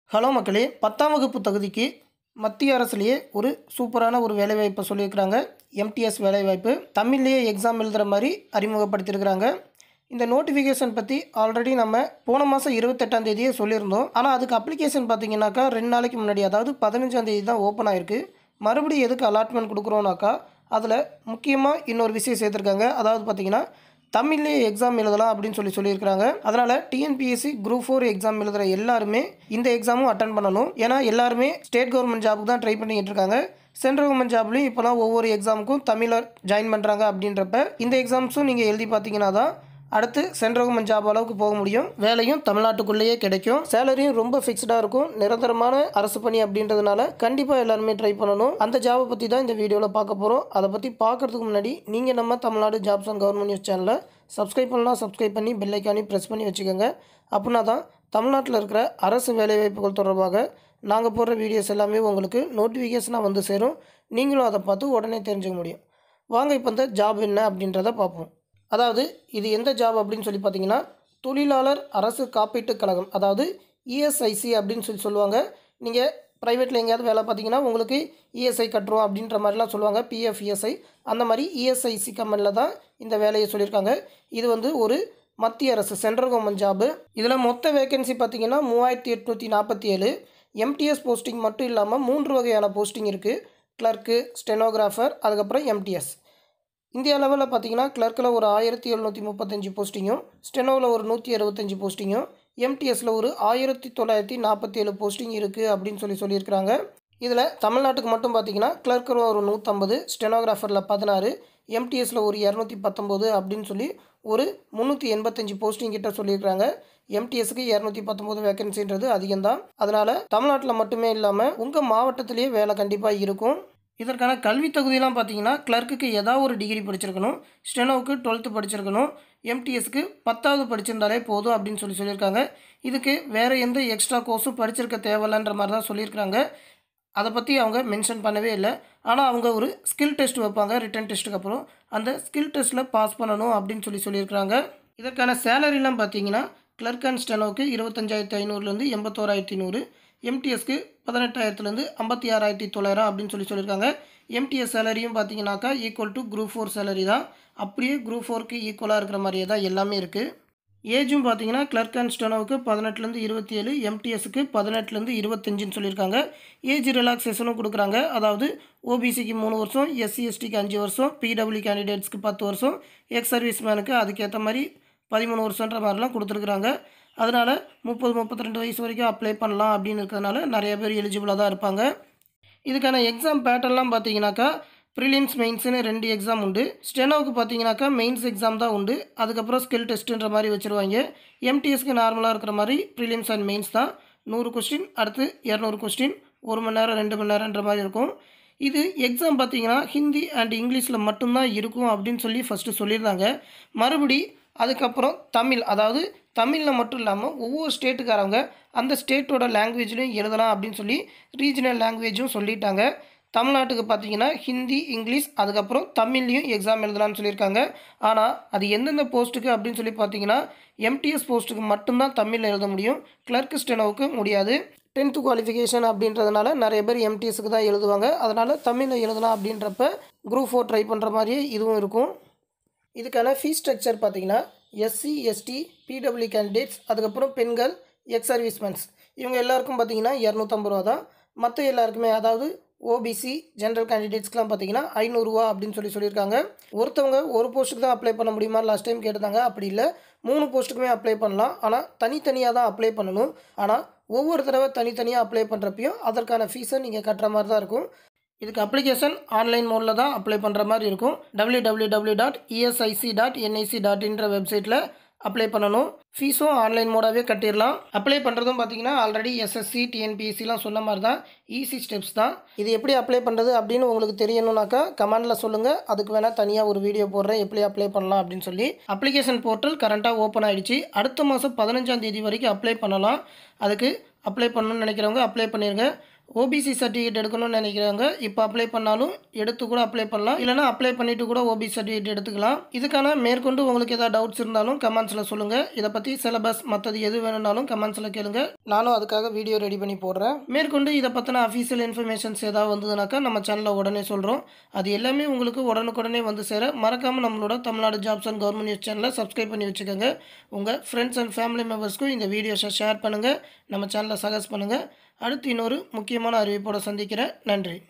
hello மக்களே பத்தாம் வகுப்பு தகுதிக்கு மத்திய அரசுலேயே ஒரு சூப்பரான ஒரு வேலைவாய்ப்பை சொல்லியிருக்கிறாங்க எம்டிஎஸ் வேலைவாய்ப்பு தமிழ்லேயே எக்ஸாம் எழுதுகிற மாதிரி அறிமுகப்படுத்தியிருக்கிறாங்க இந்த நோட்டிஃபிகேஷன் பற்றி ஆல்ரெடி நம்ம போன மாதம் இருபத்தெட்டாம் தேதியே சொல்லியிருந்தோம் ஆனால் அதுக்கு அப்ளிகேஷன் பார்த்தீங்கன்னாக்கா ரெண்டு நாளைக்கு முன்னாடி அதாவது பதினஞ்சாம் தேதி தான் ஓப்பன் ஆயிருக்கு மறுபடியும் எதுக்கு அலாட்மெண்ட் கொடுக்குறோன்னாக்கா அதில் முக்கியமாக இன்னொரு விஷயம் சேர்த்துருக்காங்க அதாவது பார்த்தீங்கன்னா தமிழ்லேயே எக்ஸாம் எழுதலாம் அப்படின்னு சொல்லி சொல்லியிருக்காங்க அதனால் டிஎன்பிஎஸ்சி குரூப் ஃபோர் எக்ஸாம் எழுதுகிற எல்லாருமே இந்த எக்ஸாமும் அட்டன் பண்ணணும் ஏன்னா எல்லாருமே ஸ்டேட் கவர்மெண்ட் ஜாபுக்கு தான் ட்ரை பண்ணிக்கிட்டு இருக்காங்க சென்ட்ரல் கவர்மெண்ட் ஜாப்லையும் இப்போலாம் ஒவ்வொரு எக்ஸாமுக்கும் தமிழர் ஜாயின் பண்ணுறாங்க அப்படின்றப்ப இந்த எக்ஸாம்ஸும் நீங்கள் எழுதி பார்த்தீங்கன்னா தான் அடுத்து சென்ட்ரல் கவர்மெண்ட் ஜாப் அளவுக்கு போக முடியும் வேலையும் தமிழ்நாட்டுக்குள்ளேயே கிடைக்கும் சேலரியும் ரொம்ப ஃபிக்ஸ்டாக இருக்கும் நிரந்தரமான அரசு பணி அப்படின்றதுனால கண்டிப்பாக எல்லாருமே ட்ரை பண்ணணும் அந்த ஜாபை பற்றி தான் இந்த வீடியோவில் பார்க்க போகிறோம் அதை பற்றி பார்க்கறதுக்கு முன்னாடி நீங்கள் நம்ம Tamil Nadu jobs and government news சேனலை சப்ஸ்கிரைப் பண்ணலாம் சப்ஸ்கிரைப் பண்ணி பெல் ஐக்கானி ப்ரெஸ் பண்ணி வச்சுக்கோங்க அப்படின்னா தான் தமிழ்நாட்டில் இருக்கிற அரசு வேலைவாய்ப்புகள் தொடர்பாக நாங்கள் போடுற வீடியோஸ் எல்லாமே உங்களுக்கு நோட்டிஃபிகேஷனாக வந்து சேரும் நீங்களும் அதை பார்த்து உடனே தெரிஞ்சுக்க முடியும் வாங்க இப்போ இந்த ஜாப் என்ன அப்படின்றத பார்ப்போம் அதாவது இது எந்த ஜாப் அப்படின்னு சொல்லி பார்த்தீங்கன்னா தொழிலாளர் அரசு காப்பீட்டுக் கழகம் அதாவது இஎஸ்ஐசி அப்படின்னு சொல்லி சொல்லுவாங்க நீங்கள் ப்ரைவேட்டில் எங்கேயாவது வேலை பார்த்தீங்கன்னா உங்களுக்கு இஎஸ்ஐ கட்டுறோம் அப்படின்ற மாதிரிலாம் சொல்லுவாங்க பிஎஃப் இஎஸ்ஐ அந்த மாதிரி இஎஸ்ஐசி கம்பெனியில் தான் இந்த வேலையை சொல்லியிருக்காங்க இது வந்து ஒரு மத்திய அரசு சென்ட்ரல் கவர்மெண்ட் ஜாபு இதில் மொத்த வேகன்சி பார்த்தீங்கன்னா மூவாயிரத்தி எட்நூற்றி நாற்பத்தி ஏழு எம்டிஎஸ் போஸ்டிங் மட்டும் இல்லாமல் மூன்று வகையான போஸ்டிங் இருக்குது கிளர்க்கு ஸ்டெனோகிராஃபர் அதுக்கப்புறம் எம்டிஎஸ் இந்தியா லெவலில் பார்த்தீங்கன்னா கிளர்க்கில் ஒரு ஆயிரத்தி எழுநூற்றி முப்பத்தஞ்சு போஸ்டிங்கும் ஸ்டெனோவில் ஒரு நூற்றி அறுபத்தஞ்சு போஸ்டிங்கும் எம்டிஎஸில் ஒரு ஆயிரத்தி தொள்ளாயிரத்தி நாற்பத்தி ஏழு போஸ்டிங் இருக்குது அப்படின்னு சொல்லி சொல்லியிருக்கிறாங்க இதில் தமிழ்நாட்டுக்கு மட்டும் பார்த்தீங்கன்னா கிளர்க்கில் ஒரு நூற்றம்பது ஸ்டெனோகிராஃபரில் பதினாறு எம்டிஎஸில் ஒரு இரநூத்தி பத்தொம்போது அப்படின்னு சொல்லி ஒரு முந்நூற்றி எண்பத்தஞ்சு போஸ்டிங் கிட்ட சொல்லியிருக்கிறாங்க எம்டிஎஸ்க்கு இரநூத்தி பத்தொம்போது வேகன்சின்றது அதிகம்தான் அதனால் தமிழ்நாட்டில் மட்டுமே இல்லாமல் உங்கள் மாவட்டத்திலேயே வேலை கண்டிப்பாக இருக்கும் இதற்கான கல்வி தகுதியெலாம் பார்த்தீங்கன்னா கிளர்க்குக்கு ஏதாவது ஒரு டிகிரி படிச்சிருக்கணும் ஸ்டெனோவுக்கு டுவெல்த்து படிச்சிருக்கணும் எம்டிஎஸ்க்கு பத்தாவது படிச்சிருந்தாலே போதும் அப்படின்னு சொல்லி சொல்லியிருக்காங்க இதுக்கு வேறு எந்த எக்ஸ்ட்ரா கோர்ஸும் படிச்சிருக்க தேவையில்லைன்ற மாதிரி தான் சொல்லியிருக்காங்க அதை பற்றி அவங்க மென்ஷன் பண்ணவே இல்லை ஆனால் அவங்க ஒரு ஸ்கில் டெஸ்ட் வைப்பாங்க ரிட்டன் டெஸ்ட்டுக்கு அப்புறம் அந்த ஸ்கில் டெஸ்ட்டில் பாஸ் பண்ணணும் அப்படின்னு சொல்லி சொல்லியிருக்காங்க இதற்கான சேலரிலாம் பார்த்தீங்கன்னா கிளர்க் அண்ட் ஸ்டெனோவுக்கு இருபத்தஞ்சாயிரத்தி ஐநூறுலேருந்து எண்பத்தோராயிரத்தி நூறு எம்டிஎஸ்க்கு பதினெட்டாயிரத்துலேருந்து ஐம்பத்தி ஆறாயிரத்தி தொள்ளாயிரம் அப்படின்னு சொல்லி சொல்லியிருக்காங்க எம்டிஎஸ் சேலரியும் பார்த்தீங்கன்னாக்கா equal to group four salary தான் அப்படியே குரூப் ஃபோருக்கு ஈக்குவலாக இருக்கிற மாதிரியே தான் எல்லாமே இருக்குது ஏஜும் பார்த்தீங்கன்னா கிளர்க் அண்ட் ஸ்டெனோவுக்கு பதினெட்டுலேருந்து இருபத்தி ஏழு எம்டிஎஸ்க்கு பதினெட்டுலேருந்து இருபத்தஞ்சுன்னு சொல்லியிருக்காங்க ஏஜ் ரிலாக்ஸேஷனும் கொடுக்குறாங்க அதாவது ஓபிசிக்கு மூணு வருஷம் எஸ்சி எஸ்டிக்கு அஞ்சு வருஷம் பிடபிள்யூ கேண்டிடேட்ஸ்க்கு பத்து வருஷம் எக்ஸ் சர்வீஸ் மேனுக்கு அதுக்கேற்ற மாதிரி பதிமூணு வருஷன்ற மாதிரிலாம் கொடுத்துருக்குறாங்க அதனால் முப்பது முப்பத்தி ரெண்டு வயசு வரைக்கும் அப்ளை பண்ணலாம் அப்படின்னு இருக்கிறதுனால நிறைய பேர் எலிஜிபிளாக தான் இருப்பாங்க இதுக்கான எக்ஸாம் பேட்டர்ன்லாம் பார்த்தீங்கன்னாக்கா ப்ரிலிம்ஸ் மெயின்ஸ்னு ரெண்டு எக்ஸாம் உண்டு ஸ்டெனோவுக்கு பார்த்தீங்கன்னாக்கா மெயின்ஸ் எக்ஸாம் தான் உண்டு அதுக்கப்புறம் ஸ்கில் டெஸ்ட்டுன்ற மாதிரி வச்சுருவாங்க எம்டிஎஸ்க்கு நார்மலாக இருக்கிற மாதிரி ப்ரிலிம்ஸ் அண்ட் மெயின்ஸ் தான் நூறு கொஸ்டின் அடுத்து இரநூறு கொஸ்டின் ஒரு மணி நேரம் ரெண்டு மணி நேரன்ற மாதிரி இருக்கும் இது எக்ஸாம் பார்த்தீங்கன்னா ஹிந்தி அண்ட் இங்கிலீஷில் மட்டும்தான் இருக்கும் அப்படின்னு சொல்லி ஃபஸ்ட்டு சொல்லியிருந்தாங்க மறுபடி அதுக்கப்புறம் தமிழ் அதாவது தமிழில் மட்டும் இல்லாமல் ஒவ்வொரு ஸ்டேட்டுக்காரவங்க அந்த ஸ்டேட்டோட லாங்குவேஜ்லையும் எழுதலாம் அப்படின்னு சொல்லி ரீஜனல் லாங்குவேஜும் சொல்லிட்டாங்க தமிழ்நாட்டுக்கு பார்த்தீங்கன்னா ஹிந்தி இங்கிலீஷ் அதுக்கப்புறம் தமிழ்லையும் எக்ஸாம் எழுதலாம்னு சொல்லியிருக்காங்க ஆனால் அது எந்தெந்த போஸ்ட்டுக்கு அப்படின்னு சொல்லி பார்த்தீங்கன்னா எம்டிஎஸ் போஸ்ட்டுக்கு மட்டும்தான் தமிழில் எழுத முடியும் கிளர்க் ஸ்டெனோவுக்கு முடியாது டென்த்து குவாலிஃபிகேஷன் அப்படின்றதுனால நிறைய பேர் எம்டிஎஸ்க்கு தான் எழுதுவாங்க அதனால் தமிழில் எழுதலாம் அப்படின்றப்ப குரூப் ஃபோர் ட்ரை பண்ணுற மாதிரியே இதுவும் இருக்கும் இதுக்கான ஃபீஸ் ஸ்ட்ரக்சர் பார்த்தீங்கன்னா எஸ்சி எஸ்டி பிடபிள்யூ கேண்டிடேட்ஸ் அதுக்கப்புறம் பெண்கள் எக்ஸ் சர்வீஸ்மென்ஸ் இவங்க எல்லாருக்கும் பார்த்தீங்கன்னா இரநூத்தம்பது ரூபா தான் மற்ற எல்லாருக்குமே அதாவது ஓபிசி ஜென்ரல் கேண்டிடேட்ஸ்க்குலாம் பார்த்தீங்கன்னா ஐநூறுரூவா அப்படின்னு சொல்லி சொல்லியிருக்காங்க ஒருத்தவங்க ஒரு போஸ்ட்டுக்கு தான் அப்ளை பண்ண முடியுமா லாஸ்ட் டைம் கேட்டிருந்தாங்க அப்படி இல்லை மூணு போஸ்ட்டுக்குமே அப்ளை பண்ணலாம் ஆனால் தனித்தனியாக தான் அப்ளை பண்ணணும் ஆனால் ஒவ்வொரு தடவை தனித்தனியாக அப்ளை பண்ணுறப்பையும் அதற்கான ஃபீஸை நீங்கள் கட்டுற மாதிரி தான் இருக்கும் இதுக்கு அப்ளிகேஷன் ஆன்லைன் மோடில் தான் அப்ளை பண்ணுற மாதிரி இருக்கும் W W W dot ESIC dot NIC dot இன்ற வெப்சைட்டில் அப்ளை பண்ணணும் ஃபீஸும் ஆன்லைன் மோடாகவே கட்டிடலாம் அப்ளை பண்ணுறதும் பார்த்தீங்கன்னா ஆல்ரெடி எஸ்எஸ்சி டிஎன்பிஎஸ்சிலாம் சொன்ன மாதிரி தான் ஈஸி ஸ்டெப்ஸ் தான் இது எப்படி அப்ளை பண்ணுறது அப்படின்னு உங்களுக்கு தெரியணும்னாக்கா கமெண்டில் சொல்லுங்கள் அதுக்கு வேணால் தனியாக ஒரு வீடியோ போடுறேன் எப்படி அப்ளை பண்ணலாம் அப்படின்னு சொல்லி அப்ளிகேஷன் போர்ட்டல் கரண்ட்டாக ஓப்பன் ஆகிடுச்சு அடுத்த மாதம் பதினஞ்சாம் தேதி வரைக்கும் அப்ளை பண்ணலாம் அதுக்கு அப்ளை பண்ணணும்னு நினைக்கிறவங்க அப்ளை பண்ணிடுங்க ஓபிசி சர்டிஃபிகேட் எடுக்கணும்னு நினைக்கிறாங்க இப்போ அப்ளை பண்ணாலும் எடுத்து கூட அப்ளை பண்ணலாம் இல்லைனா அப்ளை பண்ணிவிட்டு கூட ஓபிசி சர்டிஃபிகேட் எடுத்துக்கலாம் இதுக்கான மேற்கொண்டு உங்களுக்கு ஏதாவது டவுட்ஸ் இருந்தாலும் கமெண்ட்ஸில் சொல்லுங்கள் இதை பற்றி சிலபஸ் மற்றது எது வேணும்னாலும் கமெண்ட்ஸில் கேளுங்க நானும் அதுக்காக வீடியோ ரெடி பண்ணி போடுறேன் மேற்கொண்டு இதை பற்றின அஃபீஷியல் இன்ஃபர்மேஷன்ஸ் ஏதாவது வந்ததுனாக்கா நம்ம சேனலில் உடனே சொல்கிறோம் அது எல்லாமே உங்களுக்கு உடனுக்குடனே வந்து சேர மறக்காமல் நம்மளோட Tamil Nadu jobs and government news சேனலை சப்ஸ்கிரைப் பண்ணி வச்சுக்கோங்க உங்கள் ஃப்ரெண்ட்ஸ் அண்ட் ஃபேமிலி மெம்பர்ஸ்க்கும் இந்த வீடியோஸை ஷேர் பண்ணுங்கள் நம்ம சேனலை சஜஸ்ட் பண்ணுங்கள் அடுத்து இன்னொரு முக்கியமான அறிவிப்போடு சந்திக்கிறேன் நன்றி